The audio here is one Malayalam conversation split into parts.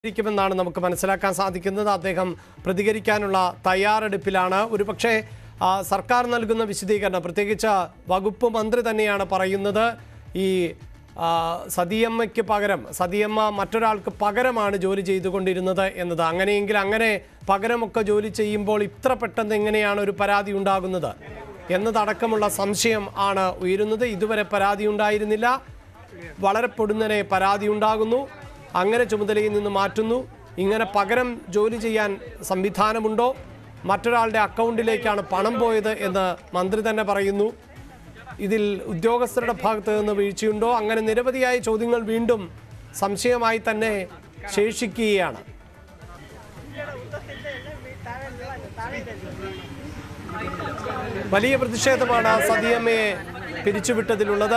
ിക്കുമെന്നാണ് നമുക്ക് മനസ്സിലാക്കാൻ സാധിക്കുന്നത് അദ്ദേഹം പ്രതികരിക്കാനുള്ള തയ്യാറെടുപ്പിലാണ് ഒരുപക്ഷെ ആ, സർക്കാർ നൽകുന്ന വിശദീകരണം പ്രത്യേകിച്ച് വകുപ്പ് മന്ത്രി തന്നെയാണ് പറയുന്നത് ഈ ആ, സതിയമ്മയ്ക്ക് പകരം സതിയമ്മ മറ്റൊരാൾക്ക് പകരമാണ് ജോലി ചെയ്തുകൊണ്ടിരുന്നത് എന്നത് അങ്ങനെയെങ്കിൽ അങ്ങനെ പകരമൊക്കെ ജോലി ചെയ്യുമ്പോൾ ഇത്ര പെട്ടെന്ന് എങ്ങനെയാണ് ഒരു പരാതി ഉണ്ടാകുന്നത് എന്നതടക്കമുള്ള സംശയം ആണ് ഉയരുന്നത് ഇതുവരെ പരാതി ഉണ്ടായിരുന്നില്ല വളരെ പൊടുന്നനെ പരാതി ഉണ്ടാകുന്നു അങ്ങനെ ചുമതലയിൽ നിന്ന് മാറ്റുന്നു ഇങ്ങനെ പകരം ജോലി ചെയ്യാൻ സംവിധാനമുണ്ടോ മറ്റൊരാളുടെ അക്കൗണ്ടിലേക്കാണ് പണം പോയത് എന്ന് മന്ത്രി തന്നെ പറയുന്നു ഇതിൽ ഉദ്യോഗസ്ഥരുടെ ഭാഗത്ത് നിന്ന് വീഴ്ചയുണ്ടോ അങ്ങനെ നിരവധിയായ ചോദ്യങ്ങൾ വീണ്ടും സംശയമായി തന്നെ ശേഷിക്കുകയാണ് വലിയ പ്രതിഷേധമാണ് സതിയമ്മയെ പിരിച്ചുവിട്ടതിലുള്ളത്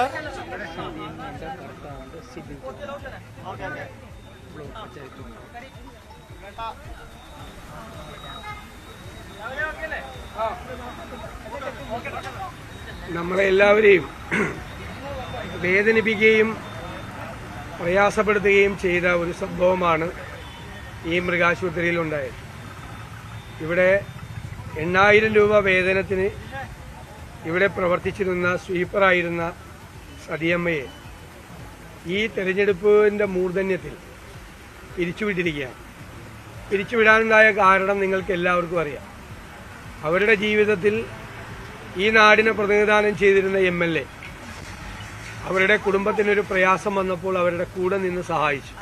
നമ്മളെല്ലാവരെയും വേദനിപ്പിക്കുകയും പ്രയാസപ്പെടുത്തുകയും ചെയ്ത ഒരു സംഭവമാണ് ഈ മൃഗാശുപത്രിയിൽ ഉണ്ടായത് ഇവിടെ എണ്ണായിരം രൂപ വേതനത്തിന് ഇവിടെ പ്രവർത്തിച്ചിരുന്ന സ്വീപ്പറായിരുന്ന സതിയമ്മയെ ഈ തെരഞ്ഞെടുപ്പിൻ്റെ മൂർധന്യത്തിൽ പിരിച്ചുവിട്ടിരിക്കുകയാണ് പിരിച്ചുവിടാനുണ്ടായ കാരണം നിങ്ങൾക്ക് എല്ലാവർക്കും അറിയാം അവരുടെ ജീവിതത്തിൽ ഈ നാടിനെ പ്രതിനിധാനം ചെയ്തിരുന്ന എം എൽ എ അവരുടെ കുടുംബത്തിനൊരു പ്രയാസം വന്നപ്പോൾ അവരുടെ കൂടെ നിന്ന് സഹായിച്ചു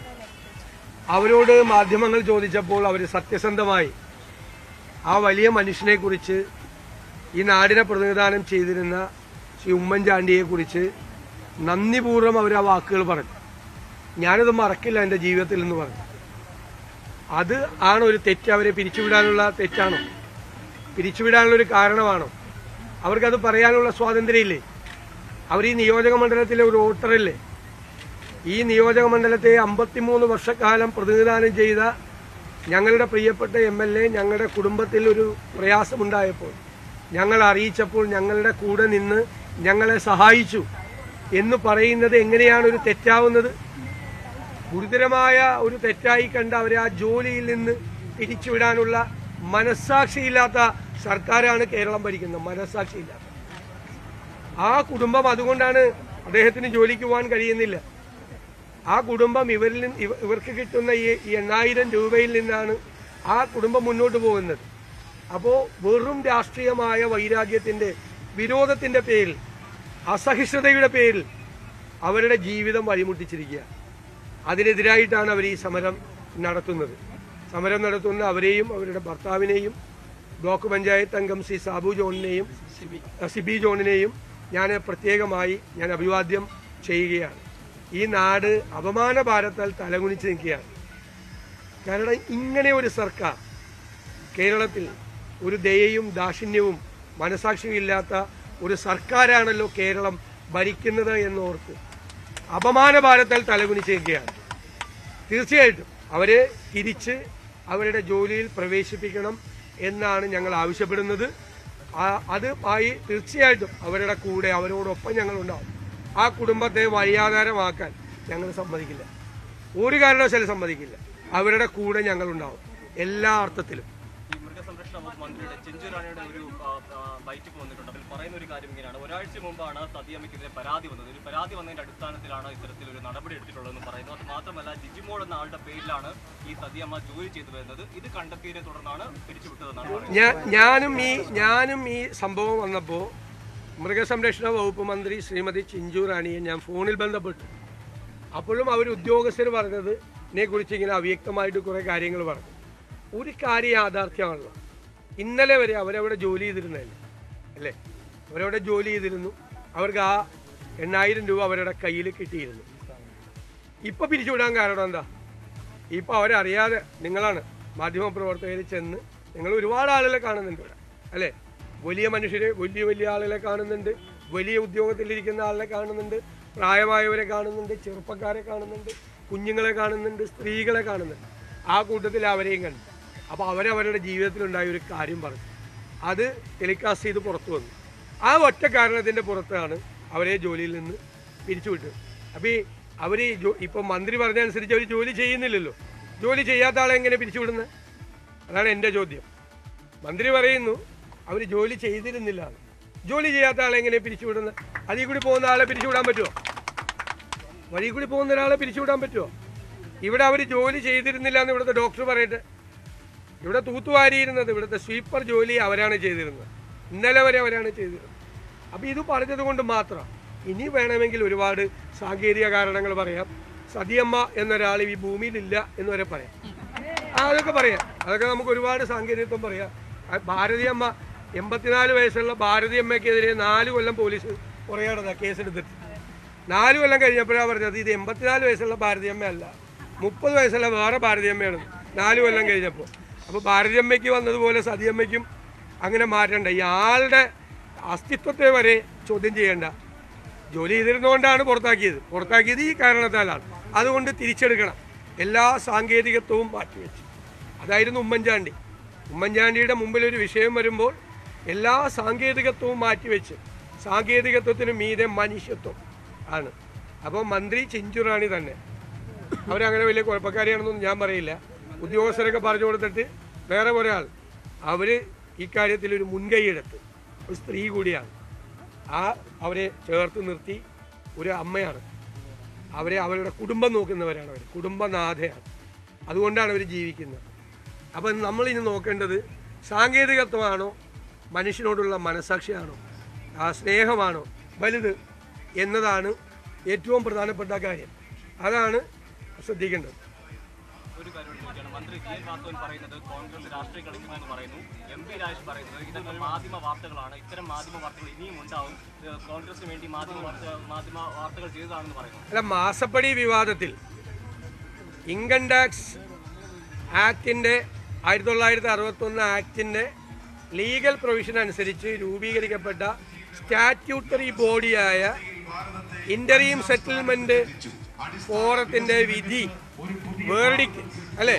അവരോട് മാധ്യമങ്ങൾ ചോദിച്ചപ്പോൾ അവർ സത്യസന്ധമായി ആ വലിയ മനുഷ്യനെക്കുറിച്ച് ഈ നാടിനെ പ്രതിനിധാനം ചെയ്തിരുന്ന ശ്രീ ഉമ്മൻചാണ്ടിയെക്കുറിച്ച് നന്ദിപൂർവ്വം അവർ ആ വാക്കുകൾ പറഞ്ഞു ഞാനത് മറക്കില്ല എൻ്റെ ജീവിതത്തിൽ എന്ന് പറഞ്ഞു അത് ആണ് ഒരു തെറ്റ് അവരെ പിരിച്ചുവിടാനുള്ള തെറ്റാണോ പിരിച്ചുവിടാനുള്ള ഒരു കാരണമാണോ അവർക്കത് പറയാനുള്ള സ്വാതന്ത്ര്യമില്ലേ അവർ ഈ നിയോജക മണ്ഡലത്തിലെ ഒരു വോട്ടറല്ലേ ഈ നിയോജക മണ്ഡലത്തെ അമ്പത്തിമൂന്ന് വർഷക്കാലം പ്രതിനിധാനം ചെയ്ത ഞങ്ങളുടെ പ്രിയപ്പെട്ട എം എൽ എ ഞങ്ങളുടെ കുടുംബത്തിൽ ഒരു പ്രയാസമുണ്ടായപ്പോൾ ഞങ്ങൾ അറിയിച്ചപ്പോൾ ഞങ്ങളുടെ കൂടെ നിന്ന് ഞങ്ങളെ സഹായിച്ചു എന്ന് പറയുന്നത് എങ്ങനെയാണ് ഒരു തെറ്റാവുന്നത് ഗുരുതരമായ ഒരു തെറ്റായി കണ്ട് അവരെ ആ ജോലിയിൽ നിന്ന് പിരിച്ചുവിടാനുള്ള മനസ്സാക്ഷിയില്ലാത്ത സർക്കാരാണ് കേരളം ഭരിക്കുന്നത് മനസ്സാക്ഷിയില്ലാത്ത ആ കുടുംബം അതുകൊണ്ടാണ് അദ്ദേഹത്തിന് ജോലിക്ക് പോകാൻ കഴിയുന്നില്ല ആ കുടുംബം ഇവരിൽ നിന്ന് ഇവ- ഇവർക്ക് കിട്ടുന്ന ഈ ഈ എണ്ണായിരം രൂപയിൽ നിന്നാണ് ആ കുടുംബം മുന്നോട്ട് പോകുന്നത് അപ്പോൾ വെറും രാഷ്ട്രീയമായ വൈരാഗ്യത്തിന്റെ വിരോധത്തിന്റെ പേരിൽ അസഹിഷ്ണുതയുടെ പേരിൽ അവരുടെ ജീവിതം വഴിമുട്ടിച്ചിരിക്കുക അതിനെതിരായിട്ടാണ് അവർ ഈ സമരം നടത്തുന്നത് സമരം നടത്തുന്ന അവരെയും അവരുടെ ഭർത്താവിനെയും ബ്ലോക്ക് പഞ്ചായത്ത് അംഗം ശ്രീ സാബു ജോണിനെയും അഹ് സിബി ജോണിനെയും ഞാൻ പ്രത്യേകമായി ഞാൻ അഭിവാദ്യം ചെയ്യുകയാണ് ഈ നാട് അപമാന ഭാരത്താൽ തലകുനിച്ച് നിൽക്കുകയാണ് കാരണം ഇങ്ങനെ ഒരു സർക്കാർ കേരളത്തിൽ ഒരു ദയയും ദാക്ഷിണ്യവും മനസാക്ഷിയും ഇല്ലാത്ത ഒരു സർക്കാരാണല്ലോ കേരളം ഭരിക്കുന്നത് എന്നോർത്ത് അപമാന ഭാരത്താൽ തലകുനിച്ച് നിൽക്കുകയാണ് തീർച്ചയായിട്ടും അവരെ തിരിച്ച് അവരുടെ ജോലിയിൽ പ്രവേശിപ്പിക്കണം എന്നാണ് ഞങ്ങൾ ആവശ്യപ്പെടുന്നത് ആ- അത് ആയി തീർച്ചയായിട്ടും അവരുടെ കൂടെ അവരോടൊപ്പം ഞങ്ങളുണ്ടാവും ആ കുടുംബത്തെ വഴിയാധാരമാക്കാൻ ഞങ്ങൾ സമ്മതിക്കില്ല ഒരു കാരണവശാലും സമ്മതിക്കില്ല അവരുടെ കൂടെ ഞങ്ങളുണ്ടാവും എല്ലാ അർത്ഥത്തിലും ഈ മൃഗസംരക്ഷണ വകുപ്പ് മന്ത്രിയുടെ ചെഞ്ചുറാണിയുടെ ഒരു ആ, ആ, ബൈറ്റിപ്പ് വന്നിട്ടുണ്ട് അതിൽ പറയുന്ന ഒരു കാര്യം ഇങ്ങനെയാണ് ഒരാഴ്ച മുമ്പാണ് സതിയമ്മയ്ക്കെതിരെ പരാതി വന്നത് ഒരു പരാതി വന്നതിന്റെ അടിസ്ഥാനത്തിലാണ് ഇത്തരത്തിൽ ഒരു നടപടി എടുത്തിട്ടുള്ളതെന്ന് പറയുന്നു അത് മാത്രമല്ല ജിജിമോൾ എന്ന ആളുടെ പേരിലാണ് ഈ സതിയമ്മ ജോലി ചെയ്തു വരുന്നത് ഇത് കണ്ടെത്തിയതിനെ തുടർന്നാണ് പിരിച്ചുവിട്ടതെന്നാണ് പറയുന്നത് ഞാൻ ഞാനും ഈ ഞാനും ഈ സംഭവം വന്നപ്പോൾ മൃഗസംരക്ഷണ വകുപ്പ് മന്ത്രി ശ്രീമതി ചിഞ്ചു റാണിയെ ഞാൻ ഫോണിൽ ബന്ധപ്പെട്ടു അപ്പോഴും അവർ ഉദ്യോഗസ്ഥർ പറഞ്ഞത് ഇതിനെക്കുറിച്ച് ഇങ്ങനെ അവ്യക്തമായിട്ട് കുറേ കാര്യങ്ങൾ പറഞ്ഞു ഒരു കാര്യം യാഥാർത്ഥ്യമാണല്ലോ ഇന്നലെ വരെ അവരവിടെ ജോലി ചെയ്തിരുന്നതല്ലേ അല്ലേ അവരവിടെ ജോലി ചെയ്തിരുന്നു അവർക്ക് ആ എണ്ണായിരം രൂപ അവരുടെ കയ്യിൽ കിട്ടിയിരുന്നു ഇപ്പൊ പിരിച്ചുവിടാൻ കാരണം എന്താ ഇപ്പൊ അവരറിയാതെ നിങ്ങളാണ് മാധ്യമപ്രവർത്തകർ ചെന്ന് നിങ്ങൾ ഒരുപാട് ആളുകളെ കാണുന്നുണ്ട് ഇവിടെ അല്ലേ വലിയ മനുഷ്യരെ വലിയ വലിയ ആളുകളെ കാണുന്നുണ്ട് വലിയ ഉദ്യോഗത്തിലിരിക്കുന്ന ആളെ കാണുന്നുണ്ട് പ്രായമായവരെ കാണുന്നുണ്ട് ചെറുപ്പക്കാരെ കാണുന്നുണ്ട് കുഞ്ഞുങ്ങളെ കാണുന്നുണ്ട് സ്ത്രീകളെ കാണുന്നുണ്ട് ആ കൂട്ടത്തിൽ അവരെയും കണ്ടു അപ്പോൾ അവരവരുടെ ജീവിതത്തിലുണ്ടായ ഒരു കാര്യം പറഞ്ഞു അത് ടെലികാസ്റ്റ് ചെയ്ത് പുറത്തു വന്നു ആ ഒറ്റ കാരണത്തിൻ്റെ പുറത്താണ് അവരെ ജോലിയിൽ നിന്ന് പിരിച്ചുവിട്ടത് അപ്പോൾ ഈ അവർ ഇപ്പം മന്ത്രി പറഞ്ഞ അനുസരിച്ച് അവർ ജോലി ചെയ്യുന്നില്ലല്ലോ ജോലി ചെയ്യാത്ത ആളെ എങ്ങനെ പിരിച്ചുവിടുന്നത് അതാണ് എൻ്റെ ചോദ്യം മന്ത്രി പറയുന്നു അവർ ജോലി ചെയ്തിരുന്നില്ല എന്ന്. ജോലി ചെയ്യാത്ത ആളെ എങ്ങനെ പിരിച്ചുവിടുന്നത് അതിൽ കൂടി പോകുന്ന ആളെ പിരിച്ചുവിടാൻ പറ്റുമോ വഴി കൂടി പോകുന്ന ഒരാളെ പിരിച്ചുവിടാൻ പറ്റുമോ ഇവിടെ അവർ ജോലി ചെയ്തിരുന്നില്ല എന്ന് ഇവിടുത്തെ ഡോക്ടർ പറയട്ടെ ഇവിടെ തൂത്തുവാരിയിരുന്നത് ഇവിടുത്തെ സ്വീപ്പർ ജോലി അവരാണ് ചെയ്തിരുന്നത് ഇന്നലെ വരെ അവരാണ് ചെയ്തിരുന്നത് അപ്പോൾ ഇത് പറഞ്ഞത് കൊണ്ട് മാത്രം ഇനി വേണമെങ്കിൽ ഒരുപാട് സാങ്കേതിക കാരണങ്ങൾ പറയാം സതിയമ്മ എന്നൊരാൾ ഈ ഭൂമിയിലില്ല എന്ന് വരെ പറയാം ആ അതൊക്കെ പറയാം അതൊക്കെ നമുക്ക് ഒരുപാട് സാങ്കേതികത്വം പറയാം ആ ഭാരതിയമ്മ എൺപത്തിനാല് വയസ്സുള്ള ഭാരതിയമ്മയ്ക്കെതിരെ നാല് കൊല്ലം പോലീസ് കുറയാടുന്ന കേസെടുത്തിട്ട് നാല് കൊല്ലം കഴിഞ്ഞപ്പോഴാണ് പറഞ്ഞത് ഇത് എൺപത്തിനാല് വയസ്സുള്ള ഭാരതിയമ്മ അല്ല മുപ്പത് വയസ്സുള്ള വേറെ ഭാരതിയമ്മയാണ് നാല് കൊല്ലം കഴിഞ്ഞപ്പോൾ അപ്പോൾ ഭാരതിയമ്മയ്ക്ക് വന്നതുപോലെ സതിയമ്മയ്ക്കും അങ്ങനെ മാറ്റണ്ട ഈ ആളുടെ അസ്തിത്വത്തെ വരെ ചോദ്യം ചെയ്യേണ്ട ജോലി ചെയ്തിരുന്നുകൊണ്ടാണ് പുറത്താക്കിയത് പുറത്താക്കിയത് ഈ കാരണത്താലാണ് അതുകൊണ്ട് തിരിച്ചെടുക്കണം എല്ലാ സാങ്കേതികത്വവും മാറ്റിവെച്ചു അതായിരുന്നു ഉമ്മൻചാണ്ടി ഉമ്മൻചാണ്ടിയുടെ മുമ്പിൽ ഒരു വിഷയം വരുമ്പോൾ എല്ലാ സാങ്കേതികത്വവും മാറ്റിവെച്ച് സാങ്കേതികത്വത്തിന് മീതെ മനുഷ്യത്വം ആണ് അപ്പോൾ മന്ത്രി ചിഞ്ചുറാണി തന്നെ അവരങ്ങനെ വലിയ കുഴപ്പക്കാരിയാണെന്നൊന്നും ഞാൻ പറയില്ല ഉദ്യോഗസ്ഥരൊക്കെ പറഞ്ഞു കൊടുത്തിട്ട് വേറെ ഒരാൾ അവർ ഇക്കാര്യത്തിൽ ഒരു മുൻകൈയെടുത്ത് ഒരു സ്ത്രീ കൂടിയാണ് ആ അവരെ ചേർത്ത് നിർത്തി ഒരു അമ്മയാണ് അവരെ അവരുടെ കുടുംബം നോക്കുന്നവരാണ് അവർ കുടുംബനാഥയാണ് അതുകൊണ്ടാണ് അവർ ജീവിക്കുന്നത് അപ്പം നമ്മളിനി നോക്കേണ്ടത് സാങ്കേതികത്വമാണോ മനുഷ്യനോടുള്ള മനസാക്ഷിയാണോ ആ സ്നേഹമാണോ വലുത് എന്നതാണ് ഏറ്റവും പ്രധാനപ്പെട്ട കാര്യം അതാണ് ശ്രദ്ധിക്കേണ്ടത് ഒരു കാര്യം കൂടി ചോദിക്കുകയാണ് മന്ത്രി സി എൻ വാസവൻ പറയുന്നത് കോൺഗ്രസ് രാഷ്ട്രീയ കളിക്കുമെന്ന് പറയുന്നു എം പി രാജേഷ് പറയുന്നത് ഇതൊക്കെ മാധ്യമ വാർത്തകളാണ് ഇത്തരം മാധ്യമ വാർത്തകൾ ഇനിയും ഉണ്ടാവും ഇത് കോൺഗ്രസിന് വേണ്ടി മാധ്യമ വാർത്ത മാധ്യമ വാർത്തകൾ ചെയ്തതാണെന്ന് പറയുന്നു അല്ല മാസപ്പടി വിവാദത്തിൽ ഇൻകം ടാക്സ് ആക്ടിൻ്റെ ആയിരത്തി തൊള്ളായിരത്തി അറുപത്തൊന്ന് ആക്ടിൻ്റെ ലീഗൽ പ്രൊവിഷൻ അനുസരിച്ച് രൂപീകരിക്കപ്പെട്ട സ്റ്റാറ്റ്യൂട്ടറി ബോഡിയായ ഇന്ററീം സെറ്റിൽമെന്റ് ഫോറത്തിന്റെ വിധി വേർഡിക്റ്റ് അല്ലേ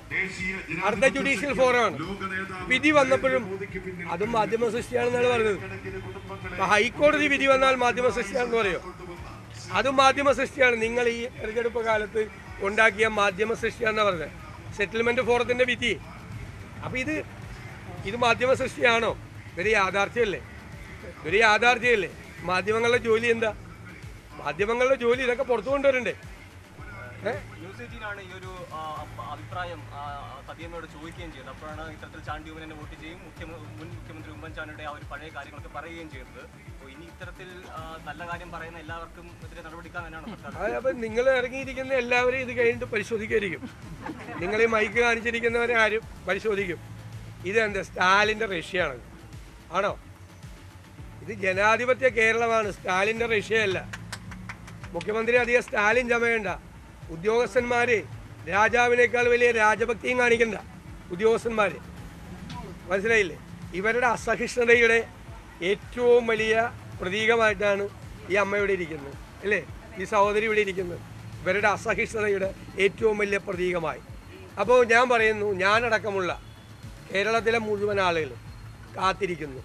അടുത്ത ജുഡീഷ്യൽ ഫോറമാണ് വിധി വന്നപ്പോഴും അതും മാധ്യമ സൃഷ്ടിയാണെന്നാണ് പറഞ്ഞത് അപ്പൊ ഹൈക്കോടതി വിധി വന്നാൽ മാധ്യമ സൃഷ്ടിയാണെന്ന് പറയോ അതും മാധ്യമ സൃഷ്ടിയാണ് നിങ്ങൾ ഈ തെരഞ്ഞെടുപ്പ് കാലത്ത് ഉണ്ടാക്കിയ മാധ്യമ സൃഷ്ടിയാണെന്നാണ് പറഞ്ഞത് സെറ്റിൽമെന്റ് ഫോറത്തിന്റെ വിധി അപ്പൊ ഇത് ഇത് മാധ്യമ സൃഷ്ടിയാണോ ഇതൊരു യാഥാർത്ഥ്യമല്ലേ ഇതൊരു യാഥാർത്ഥ്യമല്ലേ മാധ്യമങ്ങളുടെ ജോലി എന്താ മാധ്യമങ്ങളുടെ ജോലി ഇതൊക്കെ പുറത്തു കൊണ്ടുവരണ്ടേ ഏഹ് ന്യൂസ് എയ്റ്റീനാണ് ഈ ഒരു ആ, അപ്പ- അഭിപ്രായം ആ, സത്യമ്മയോട് ചോദിക്കുകയും ചെയ്തത് അപ്പോഴാണ് ഇത്തരത്തിൽ ചാണ്ടി ഉമ്മനെ വോട്ട് ചെയ്യും മുഖ്യമന്ത്രി മുൻ മുഖ്യമന്ത്രി ഉമ്മൻചാണ്ടിയുടെ ആ ഒരു പഴയ കാര്യങ്ങളൊക്കെ പറയുകയും ചെയ്തത് അപ്പോൾ ഇനി ഇത്തരത്തിൽ ആ, നല്ല കാര്യം പറയുന്ന എല്ലാവർക്കും എതിരെ നടപടിക്കാൻ തന്നെയാണ് സർക്കാർ അത് അപ്പം നിങ്ങൾ ഇറങ്ങിയിരിക്കുന്ന എല്ലാവരും ഇത് കഴിഞ്ഞിട്ട് പരിശോധിക്കായിരിക്കും നിങ്ങൾ ഈ മൈക്ക് കാണിച്ചിരിക്കുന്നവരെ ആരും പരിശോധിക്കും ഇതെന്താ സ്റ്റാലിൻ്റെ റഷ്യയാണ് ആണോ ഇത് ജനാധിപത്യ കേരളമാണ് സ്റ്റാലിൻ്റെ റഷ്യയല്ല മുഖ്യമന്ത്രി അധികം സ്റ്റാലിൻ ചമയണ്ട ഉദ്യോഗസ്ഥന്മാർ രാജാവിനേക്കാൾ വലിയ രാജഭക്തിയും കാണിക്കണ്ട ഉദ്യോഗസ്ഥന്മാർ മനസ്സിലായില്ലേ ഇവരുടെ അസഹിഷ്ണുതയുടെ ഏറ്റവും വലിയ പ്രതീകമായിട്ടാണ് ഈ അമ്മ ഇവിടെ ഇരിക്കുന്നത് അല്ലേ ഈ സഹോദരി ഇവിടെ ഇരിക്കുന്നത് ഇവരുടെ അസഹിഷ്ണുതയുടെ ഏറ്റവും വലിയ പ്രതീകമായി അപ്പോൾ ഞാൻ പറയുന്നു ഞാനടക്കമുള്ള കേരളത്തിലെ മുഴുവൻ ആളുകൾ കാത്തിരിക്കുന്നു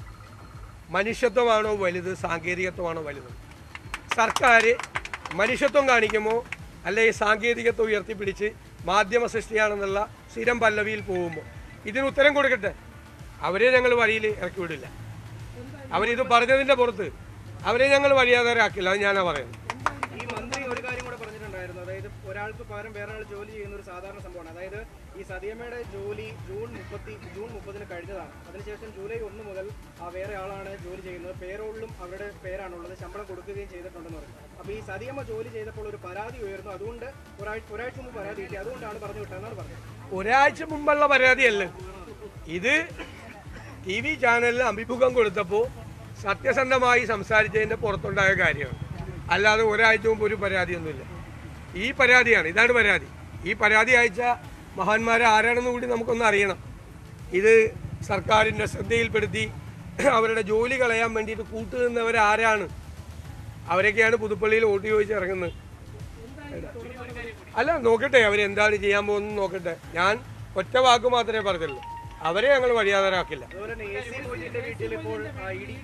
മനുഷ്യത്വമാണോ വലുത് സാങ്കേതികത്വമാണോ വലുത് സർക്കാർ മനുഷ്യത്വം കാണിക്കുമോ അല്ലെങ്കിൽ സാങ്കേതികത്വം ഉയർത്തിപ്പിടിച്ച് മാധ്യമ സൃഷ്ടിയാണെന്നുള്ള സ്ഥിരം പല്ലവിയിൽ പോകുമ്പോൾ ഇതിന് ഉത്തരം കൊടുക്കട്ടെ അവരെ ഞങ്ങൾ വഴിയിൽ ഇറക്കി വിടില്ല അവരിത് പറഞ്ഞതിൻ്റെ പുറത്ത് അവരെ ഞങ്ങൾ വഴിയാധാരാക്കില്ല അത് ഞാനാ പറയുന്നത് ഈ മന്ത്രി ഒരു കാര്യം കൂടെ പറഞ്ഞിട്ടുണ്ടായിരുന്നു അതായത് ഒരാൾക്ക് പകരം വേറെ ആൾ ജോലി ചെയ്യുന്ന ഒരു സാധാരണ സംഭവമാണ് അതായത് ഈ സതിയമ്മയുടെ ജോലി ജൂൺ മുപ്പത്തി ജൂൺ മുപ്പതിന് കഴിഞ്ഞതാണ് അതിനുശേഷം ജൂലൈ ഒന്ന് മുതൽ ആ വേറെ ആളാണ് ജോലി ചെയ്യുന്നത് പേരോളിലും അവരുടെ പേരാണുള്ളത് ശമ്പളം കൊടുക്കുകയും ചെയ്തിട്ടുണ്ടെന്ന് പറഞ്ഞു അപ്പോൾ ഈ സതിയമ്മ ജോലി ചെയ്തപ്പോൾ ഒരു പരാതി ഉയർന്നു അതുകൊണ്ട് ഒരാഴ്ച ഒരാഴ്ച മുമ്പ് പരാതി കിട്ടി അതുകൊണ്ടാണ് പറഞ്ഞു വിട്ടതെന്നാണ് പറഞ്ഞത് ഒരാഴ്ച മുമ്പുള്ള പരാതിയല്ല ഇത് ടി വി ചാനലിന് അഭിമുഖം കൊടുത്തപ്പോൾ സത്യസന്ധമായി സംസാരിച്ചതിൻ്റെ പുറത്തുണ്ടായ കാര്യമാണ് അല്ലാതെ ഒരാഴ്ച മുമ്പ് ഒരു പരാതിയൊന്നുമില്ല ഈ പരാതിയാണ് ഇതാണ് പരാതി ഈ പരാതി അയച്ച മഹാന്മാരെ ആരാണെന്ന് കൂടി നമുക്കൊന്ന് അറിയണം ഇത് സർക്കാരിൻ്റെ ശ്രദ്ധയിൽപ്പെടുത്തി അവരുടെ ജോലി കളയാൻ വേണ്ടിയിട്ട് കൂട്ടുനിന്നവരാരാണ് അവരൊക്കെയാണ് പുതുപ്പള്ളിയിൽ വോട്ട് ചോദിച്ച് ഇറങ്ങുന്നത് അല്ല നോക്കട്ടെ അവരെന്താണ് ചെയ്യാൻ പോകുന്നത് നോക്കട്ടെ ഞാൻ ഒറ്റ വാക്ക് മാത്രമേ പറഞ്ഞുള്ളൂ അവരെ ഞങ്ങൾ വഴിയാധാരാക്കില്ല അതുപോലെ തന്നെ എ സി മൊയ്തീന്റെ വീട്ടിൽ ഇപ്പോൾ ഇ ഡി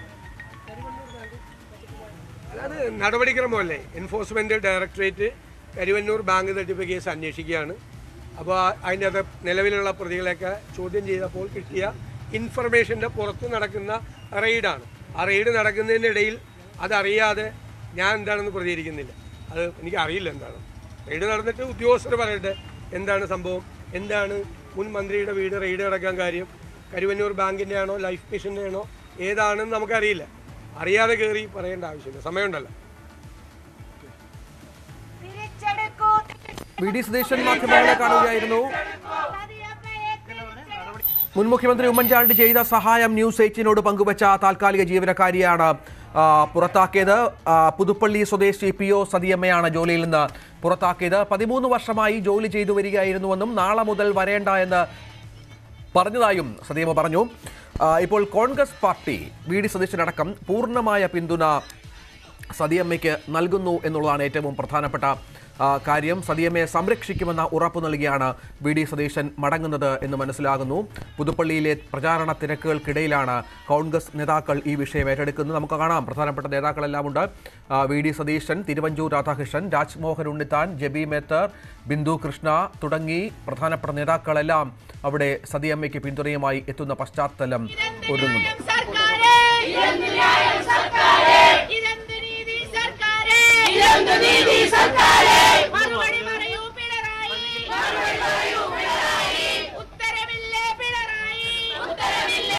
അല്ലാതെ നടപടിക്രമമല്ലേ എൻഫോഴ്സ്മെന്റ് ഡയറക്ടറേറ്റ് കരുവന്നൂർ ബാങ്ക് തട്ടിപ്പ് കേസ് അന്വേഷിക്കുകയാണ് അപ്പോൾ അതിൻ്റെ അകത്ത് നിലവിലുള്ള പ്രതികളെയൊക്കെ ചോദ്യം ചെയ്തപ്പോൾ കിട്ടിയ ഇൻഫർമേഷൻ്റെ പുറത്ത് നടക്കുന്ന റെയ്ഡാണ് ആ റെയ്ഡ് നടക്കുന്നതിൻ്റെ ഇടയിൽ അതറിയാതെ ഞാൻ എന്താണെന്ന് പ്രതികരിക്കുന്നില്ല അത് എനിക്ക് അറിയില്ല എന്താണ് റെയ്ഡ് നടന്നിട്ട് ഉദ്യോഗസ്ഥർ പറയട്ടെ എന്താണ് സംഭവം എന്താണ് മുൻ മന്ത്രിയുടെ വീട് റെയ്ഡ് നടക്കാൻ കാര്യം കരുവന്നൂർ ബാങ്കിൻ്റെ ആണോ ലൈഫ് മിഷൻ്റെ ആണോ ഏതാണെന്ന് നമുക്കറിയില്ല അറിയാതെ കയറി പറയേണ്ട ആവശ്യമില്ല സമയമുണ്ടല്ലോ തിരിച്ചെടുക്കൂ വി ഡി സതീശൻ മാധ്യമങ്ങളെ കാണുകയായിരുന്നു മുൻ മുഖ്യമന്ത്രി ഉമ്മൻചാണ്ടി ചെയ്ത സഹായം ന്യൂസ് എയ്റ്റിനോട് പങ്കുവച്ച താൽക്കാലിക ജീവനക്കാരിയാണ് ആ, പുറത്താക്കിയത് ആ, പുതുപ്പള്ളി സ്വദേശി പി ഒ സതിയമ്മയാണ് ജോലിയിൽ നിന്ന് പുറത്താക്കിയത് പതിമൂന്ന് വർഷമായി ജോലി ചെയ്തു വരികയായിരുന്നുവെന്നും നാളെ മുതൽ വരേണ്ട എന്ന് പറഞ്ഞതായും സതിയമ്മ പറഞ്ഞു ആ, ഇപ്പോൾ കോൺഗ്രസ് പാർട്ടി വി ഡി സതീശനടക്കം പൂർണ്ണമായ പിന്തുണ സതിയമ്മയ്ക്ക് നൽകുന്നു എന്നുള്ളതാണ് ഏറ്റവും പ്രധാനപ്പെട്ട ആ, കാര്യം സതിയമ്മയെ സംരക്ഷിക്കുമെന്ന ഉറപ്പ് നൽകിയാണ് വി ഡി സതീശൻ മടങ്ങുന്നത് എന്ന് മനസ്സിലാകുന്നു പുതുപ്പള്ളിയിലെ പ്രചാരണ തിരക്കുകൾക്കിടയിലാണ് കോൺഗ്രസ് നേതാക്കൾ ഈ വിഷയം ഏറ്റെടുക്കുന്നത് നമുക്ക് കാണാം പ്രധാനപ്പെട്ട നേതാക്കളെല്ലാം ഉണ്ട് ആ, വി ഡി സതീശൻ തിരുവഞ്ചൂർ രാധാകൃഷ്ണൻ രാജ്മോഹൻ ഉണ്ണിത്താൻ ജബി മേത്തർ ബിന്ദു കൃഷ്ണ തുടങ്ങി പ്രധാനപ്പെട്ട നേതാക്കളെല്ലാം അവിടെ സതിയമ്മയ്ക്ക് പിന്തുണയുമായി എത്തുന്ന പശ്ചാത്തലം ഒരുങ്ങുന്നു സർക്കാരേ